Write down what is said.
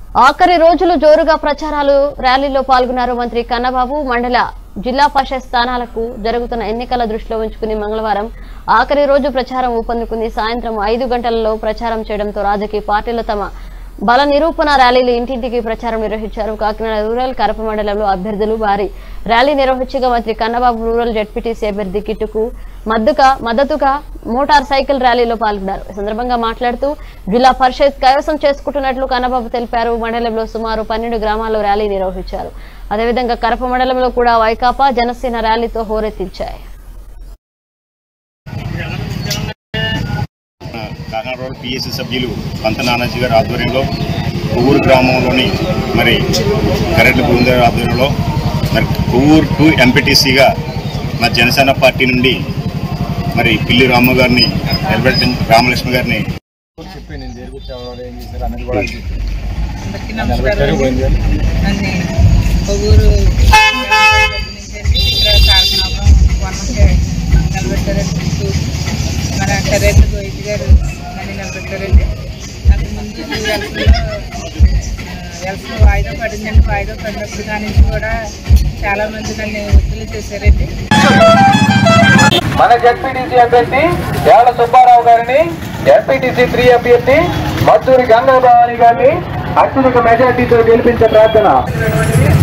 ఆఖరి రోజులు జోరుగా ప్రచారాలు ర్యాలీలో పాల్గొన్నారు మంత్రి కన్నబాబు మండల జిల్లా పరిషత్ స్థానాలకు జరుగుతున్న ఎన్నికల దృష్టిలో ఉంచుకుని మంగళవారం ఆఖరి రోజు ప్రచారం ఊపందుకుంది సాయంత్రం ఐదు గంటలలో ప్రచారం చేయడంతో రాజకీయ పార్టీలు తమ బల నిరూపణ ర్యాలీలు ఇంటింటికి ప్రచారం నిర్వహించారు కాకినాడ రూరల్ కరప మండలంలో అభ్యర్థులు భారీ ర్యాలీ నిర్వహించగా మంత్రి కన్నబాబు రూరల్ జడ్పీటీసీ అభ్యర్థి కిట్టుకు మద్దతుగా మద్దతుగా మోటార్ సైకిల్ ర్యాలీలో పాల్గొన్నారు ఈ సందర్భంగా మాట్లాడుతూ జిల్లా పరిషత్ కైవసం చేసుకుంటున్నట్లు కన్నబాబు తెలిపారు మండలంలో సుమారు పన్నెండు గ్రామాల్లో ర్యాలీ నిర్వహించారు అదేవిధంగా కరప మండలంలో కూడా వైకాపా జనసేన ర్యాలీతో హోరెత్తించాయి కాకినాడ రోడ్ పిఎస్సి సభ్యులు పంత నానాజీ గారి ఆధ్వర్యంలో కొవ్వూరు గ్రామంలోని మరి కరెంటు బృందాల ఆధ్వర్యంలో మరి కొవ్వూరు టూ ఎంపీటీసీగా మరి జనసేన పార్టీ నుండి మరి పిల్లి రాము గారిని నిలబెట్టి రామలక్ష్మి గారిని చెప్పి నేను దేనికి ఎవరు ఏం చేశారు అనేది కూడా చెప్పి అందరికీ నిలబెట్టారు నమస్కారం పోయింది అని. నన్ను కొవ్వూరు నుంచి ఇక్కడ కాకినాడలో వనకే నిలబెట్టారండి చూసి మన కరెంట్ గోయితి గారు నన్ను నిలబెట్టారండి నాకు ముందు ఎలక్షన్లో ఎలక్షన్ వాయిదా పడిందండి వాయిదా పడినప్పుడు దాని నుంచి కూడా చాలామంది నన్ను ఒత్తిడి చేశారండి మన జడ్పీటీసీ అభ్యర్థి ఏళ్ల సుబ్బారావు గారిని ఎంపీటీసీ త్రీ అభ్యర్థి మద్దూరి గంగాభవాని గారిని అత్యధిక మెజార్టీతో గెలిపించే ప్రార్థన